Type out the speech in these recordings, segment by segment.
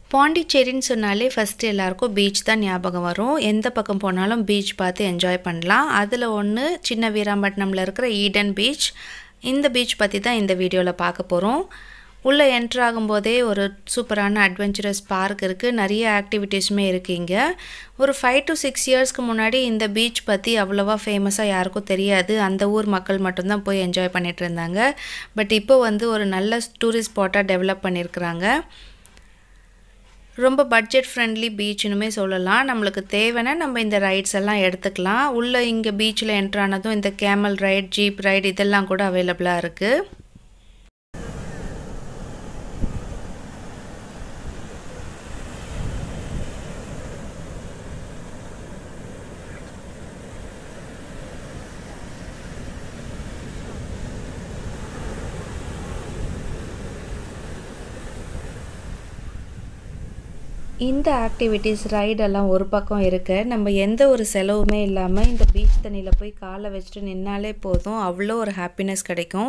பாண்டிச்சேரின்னு சொன்னாலே ஃபஸ்ட்டு எல்லாருக்கும் பீச் தான் ஞாபகம் வரும் எந்த பக்கம் போனாலும் பீச் பார்த்து என்ஜாய் பண்ணலாம் அதில் ஒன்று சின்ன வீராம்பட்டினமில் இருக்கிற ஈடன் பீச் இந்த பீச் பற்றி தான் இந்த வீடியோவில் பார்க்க போகிறோம் உள்ளே என்ட்ரு ஆகும்போதே ஒரு சூப்பரான அட்வென்ச்சரஸ் பார்க் இருக்குது நிறைய ஆக்டிவிட்டீஸுமே இருக்குது இங்கே ஒரு ஃபைவ் டு சிக்ஸ் இயர்ஸ்க்கு முன்னாடி இந்த பீச் பற்றி அவ்வளோவா ஃபேமஸாக யாருக்கும் தெரியாது அந்த ஊர் மக்கள் மட்டும்தான் போய் என்ஜாய் பண்ணிகிட்டு இருந்தாங்க பட் இப்போ வந்து ஒரு நல்ல டூரிஸ்ட் ஸ்பாட்டாக டெவலப் பண்ணியிருக்கிறாங்க ரொம்ப பட்ஜெட் ஃப்ரெண்ட்லி பீச்சுனுமே சொல்லலாம் நம்மளுக்கு தேவைன்னா நம்ம இந்த ரைட்ஸ் எல்லாம் எடுத்துக்கலாம் உள்ளே இங்கே பீச்சில் என்ட்ரானதும் இந்த கேமல் ரைட் ஜீப் ரைட் இதெல்லாம் கூட அவைலபிளாக இருக்குது இந்த ஆக்டிவிட்டீஸ் ரைடெல்லாம் ஒரு பக்கம் இருக்க நம்ம எந்த ஒரு செலவுமே இல்லாமல் இந்த பீச் தண்ணியில் போய் காலை வச்சுட்டு நின்னாலே போதும் அவ்வளோ ஒரு ஹாப்பினஸ் கிடைக்கும்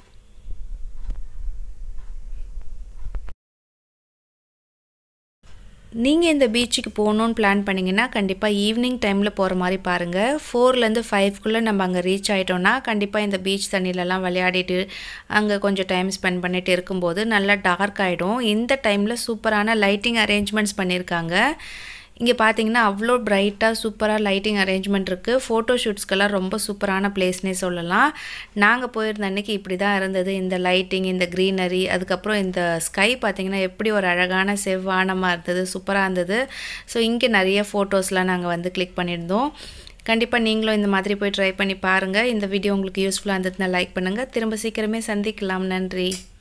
நீங்கள் இந்த பீச்சுக்கு போகணுன்னு பிளான் பண்ணிங்கன்னா கண்டிப்பாக ஈவினிங் டைமில் போகிற மாதிரி பாருங்கள் ஃபோர்லேருந்து ஃபைவ்க்குள்ளே நம்ம அங்கே ரீச் ஆகிட்டோன்னா கண்டிப்பாக இந்த பீச் தண்ணியிலலாம் விளையாடிட்டு அங்கே கொஞ்சம் டைம் ஸ்பெண்ட் பண்ணிட்டு இருக்கும்போது நல்லா டார்க் ஆகிடும் இந்த டைமில் சூப்பரான லைட்டிங் அரேஞ்ச்மெண்ட்ஸ் பண்ணியிருக்காங்க இங்கே பார்த்தீங்கன்னா அவ்வளோ பிரைட்டாக சூப்பராக லைட்டிங் அரேஞ்ச்மெண்ட் இருக்குது ஃபோட்டோ ஷூட்ஸ்க்கெல்லாம் ரொம்ப சூப்பரான பிளேஸ்னே சொல்லலாம் நாங்கள் போயிருந்த அன்றைக்கி இப்படி தான் இருந்தது இந்த லைட்டிங் இந்த க்ரீனரி அதுக்கப்புறம் இந்த ஸ்கை பார்த்திங்கன்னா எப்படி ஒரு அழகான செவ்வானமாக இருந்தது சூப்பராக இருந்தது ஸோ இங்கே நிறைய ஃபோட்டோஸ்லாம் நாங்கள் வந்து கிளிக் பண்ணியிருந்தோம் கண்டிப்பாக நீங்களும் இந்த மாதிரி போய் ட்ரை பண்ணி பாருங்கள் இந்த வீடியோ உங்களுக்கு யூஸ்ஃபுல்லாக இருந்ததுன்னா லைக் பண்ணுங்கள் திரும்ப சீக்கிரமே சந்திக்கலாம் நன்றி